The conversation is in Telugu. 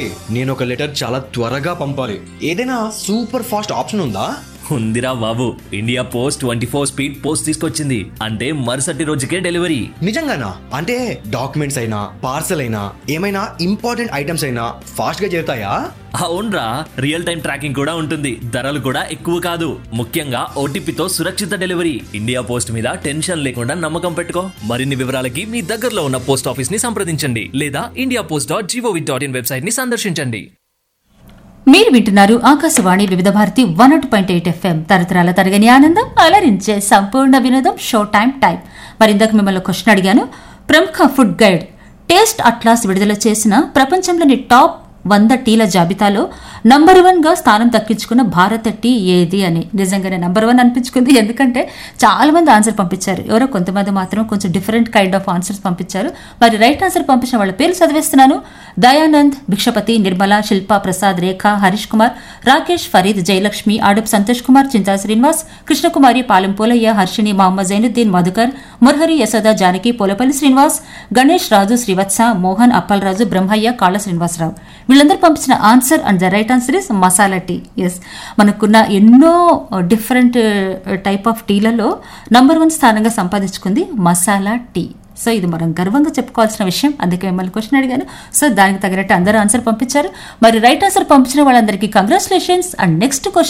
నేను ఒక లెటర్ చాలా త్వరగా పంపాలి ఏదైనా సూపర్ ఫాస్ట్ ఆప్షన్ ఉందా ఉందిరా బాబు India post twenty four speed post తీసుకొచ్చింది అంటే మరుసటి రోజుకే డెలివరీ నిజంగానా అంటే డాక్యుమెంట్స్ అయినా పార్సల్ అయినా ఏమైనా ఇంపార్టెంట్ ఐటమ్స్ అయినా ఫాస్ట్ గా చేరుతాయా అవునరా రియల్ టైం ట్రాకింగ్ కూడా ఉంటుంది ధరలు కూడా ఎక్కువ కాదు ముఖ్యంగా ఓటీపీతో సురక్షిత డెలివరీ ఇండియా పోస్ట్ మీద టెన్షన్ లేకుండా నమ్మకం పెట్టుకో మరిన్ని వివరాలకి మీ దగ్గరలో ఉన్న పోస్ట్ ఆఫీస్ ని సంప్రదించండి లేదా India post dot gov dot in website ని సందర్శించండి మీరు వింటున్నారు ఆకాశవాణి వివిధ భారతి వన్ ఒకటి పాయింట్ ఎయిట్ ఎఫ్ఎం తరతరాల తరగని ఆనందం అలరించే సంపూర్ణ వినోదం షో టైం టైం మరి ఇందాక మిమ్మల్ని క్వశ్చన్ అడిగాను ప్రముఖ ఫుడ్ గైడ్ టేస్ట్ అట్లాస్ విడుదల చేసిన ప్రపంచంలోని టాప్ వంద టీల జాబితాలో నంబర్ వన్ గా స్థానం దక్కించుకున్న భారత టీ ఏది అని నిజంగానే నంబర్ వన్ అనిపించుకుంది ఎందుకంటే చాలా మంది ఆన్సర్ పంపించారు ఎవరో కొంతమంది మాత్రం కొంచెం డిఫరెంట్ కైండ్ ఆఫ్ ఆన్సర్స్ పంపించారు మరి రైట్ ఆన్సర్ పంపించిన వాళ్ళ పేర్లు చదివేస్తున్నాను దయానంద్ భిక్షపతి నిర్మల శిల్పా ప్రసాద్ రేఖ హరీష్ కుమార్ రాకేష్ ఫరీద్ జయలక్ష్మి ఆడప్ సంతోష్ కుమార్ చింతా శ్రీనివాస్ కృష్ణకుమారి పాలెం పోలయ్య హర్షిని మహమ్మద్ జైనుద్దీన్ మధుకర్ మురహరి యశోద జానకి పోలపల్లి శ్రీనివాస్ గణేష్ రాజు శ్రీవత్స మోహన్ అప్పలరాజు బ్రహ్మయ్య కాళ్ళ శ్రీనివాసరావు వీళ్ళందరూ పంపించిన answer and the right answer is masala tea yes మనకున్న ఎన్నో డిఫరెంట్ టైప్ ఆఫ్ టీలలో నంబర్ వన్ స్థానంగా సంపాదించుకుంది మసాలా టీ సో ఇది మనం గర్వంగా చెప్పుకోవాల్సిన విషయం అందుకే మిమ్మల్ని క్వశ్చన్ అడిగాను సో దానికి తగినట్టు అందరూ ఆన్సర్ పంపించారు మరి రైట్ ఆన్సర్ పంపించిన వాళ్ళందరికీ కంగ్రాచులేషన్స్ అండ్ నెక్స్ట్ క్వశ్చన్